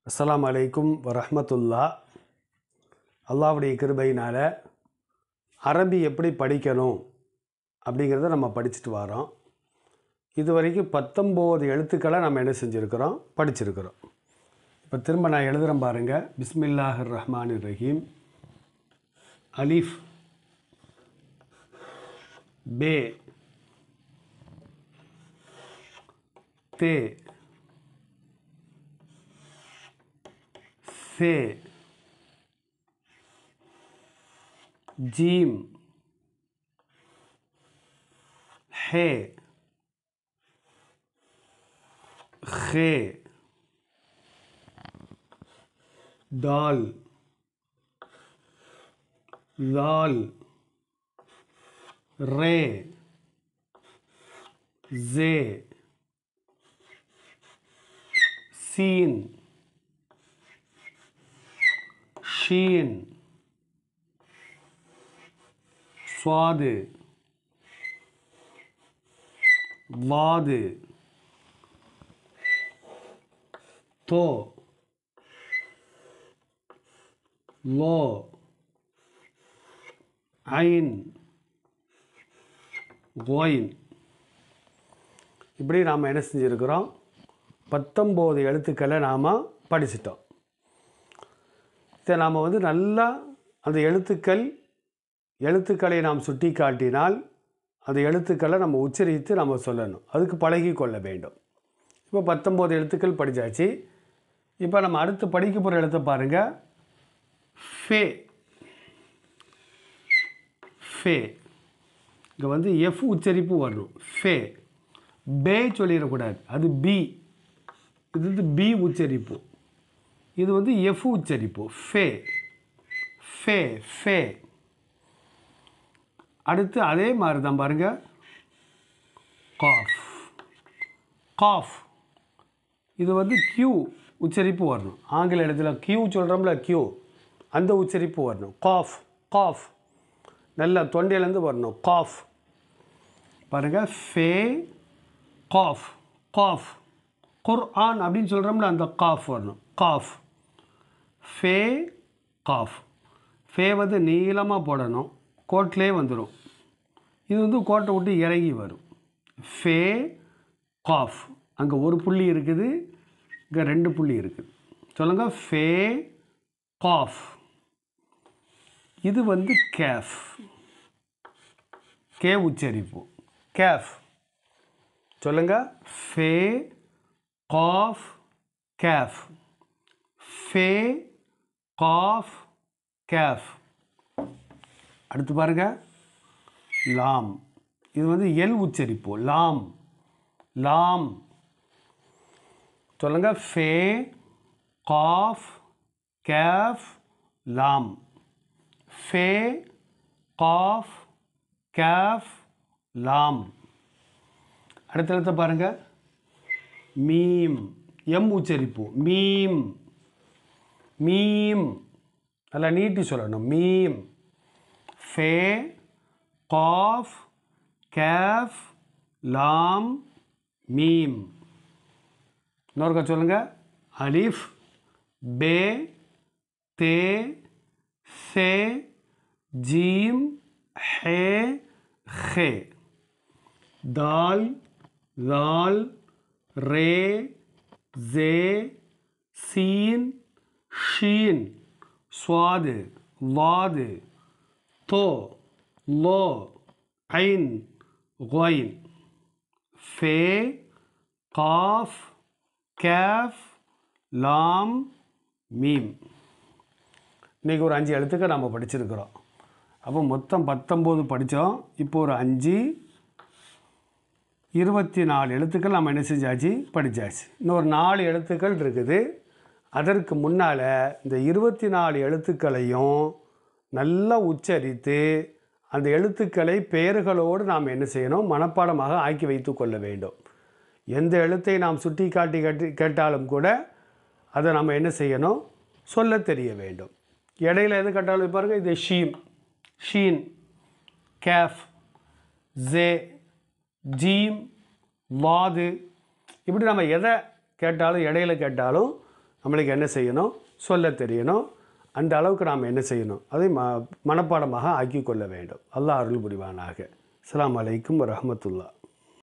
அஸ்ஸலாமு அலைக்கும் வரஹ்மத்துல்லா அல்லாஹ்வுடைய கிருபையினால் அரபி எப்படி படிக்கணும் அப்படிங்கிறத நம்ம படிச்சுட்டு வரோம் இது வரைக்கும் பத்தொம்போது எழுத்துக்களை நம்ம என்ன செஞ்சுருக்கிறோம் படிச்சிருக்கிறோம் இப்போ திரும்ப நான் எழுதுகிறேன் பாருங்கள் பிஸ்மில்லாஹிர் ரஹ்மான் ரஹீம் அலிஃப் பே தே से जीम है खे दाल लाल रे जे सीन ஷீன் சுவாது வாது தோ லோ ஐன் கோயின் இப்படி நாம் என்ன செஞ்சுருக்கிறோம் பத்தொம்போது எழுத்துக்களை நாம் படிச்சிட்டோம் இதை நாம் வந்து நல்லா அந்த எழுத்துக்கள் எழுத்துக்களை நாம் சுட்டி காட்டினால் அந்த எழுத்துக்களை நம்ம உச்சரித்து நம்ம சொல்லணும் அதுக்கு பழகி கொள்ள வேண்டும் இப்போ பத்தொம்போது எழுத்துக்கள் படித்தாச்சு இப்போ நம்ம அடுத்து படிக்க போகிற எழுத்தை பாருங்கள் ஃபே ஃபே இங்கே வந்து எஃப் உச்சரிப்பு வரணும் ஃபே பே சொல்லிடக்கூடாது அது பி இது வந்து பி உச்சரிப்பு இது வந்து எஃப் உச்சரிப்பு ஃபே ஃபே ஃபே அடுத்து அதே மாதிரி தான் பாருங்க காஃப் காஃப் இது வந்து கியூ உச்சரிப்பு வரணும் ஆங்கில இடத்துல கியூ சொல்கிறோம்ல கியூ அந்த உச்சரிப்பு வரணும் காஃப் காஃப் நல்லா தொண்டையிலேருந்து வரணும் காஃப் பாருங்கள் ஃபே காஃப் காஃப் குர்ஆன் அப்படின்னு சொல்கிறோம்ல அந்த காஃப் வரணும் காஃப் ஃபே காஃப் ஃபே வந்து நீளமாக போடணும் கோட்லேயே வந்துடும் இது வந்து கோட்டை விட்டு இறங்கி வரும் ஃபே காஃப் அங்கே ஒரு புள்ளி இருக்குது இங்கே ரெண்டு புள்ளி இருக்குது சொல்லுங்கள் ஃபே காஃப் இது வந்து கேஃப் கே உச்சரிப்பு கேஃப் சொல்லுங்கள் ஃபே காஃப் கேஃப் ஃபே காஃப் கேஃப் அடுத்து பாருங்க லாம் இது வந்து எல் உச்சரிப்பு லாம் லாம் சொல்லுங்க ஃபே காஃப் கேஃப் லாம் ஃபே காஃப் கேஃப் லாம் அடுத்த எழுத்த பாருங்க மீம் எம் உச்சரிப்பு மீம் மீம் நல்லா நீட்டி சொல்லணும் மீம் ஃபே காஃப் கேஃப் லாம் மீம் இன்னொருக்கா சொல்லுங்க அலிஃப் பே தே சே ஜீம் ஹே ஹே दाल लाल रे जे सीन शीन स्वाद वाद तो लो ऐन गोइन फे काफ कैफ லாம் மீம் இன்றைக்கி ஒரு அஞ்சு எழுத்துக்கள் நம்ம படிச்சிருக்கிறோம் அப்போ மொத்தம் பத்தொம்போது படித்தோம் இப்போ ஒரு அஞ்சு இருபத்தி நாலு எழுத்துக்கள் நம்ம என்ன செஞ்சாச்சு படித்தாச்சு இன்னொரு நாலு எழுத்துக்கள் இருக்குது அதற்கு முன்னால் இந்த இருபத்தி நாலு எழுத்துக்களையும் நல்லா உச்சரித்து அந்த எழுத்துக்களை பெயர்களோடு நாம் என்ன செய்யணும் மனப்பாடமாக ஆக்கி வைத்து கொள்ள வேண்டும் எந்த எழுத்தை நாம் சுட்டி காட்டி கட்டி கேட்டாலும் கூட அதை நம்ம என்ன செய்யணும் சொல்ல தெரிய வேண்டும் இடையில எது கேட்டாலும் பாருங்கள் இது ஷீம் ஷீன் கேஃப் ஜே ஜீம் வாது இப்படி நம்ம எதை கேட்டாலும் இடையில கேட்டாலும் நம்மளுக்கு என்ன செய்யணும் சொல்ல தெரியணும் அந்த அளவுக்கு நாம் என்ன செய்யணும் அதை ம மனப்பாடமாக ஆக்கி கொள்ள வேண்டும் அல்லாஹ் அருள் புரிவானாக அஸ்ஸலாமு அலைக்கும் வரஹ்மத்துல்லாஹ்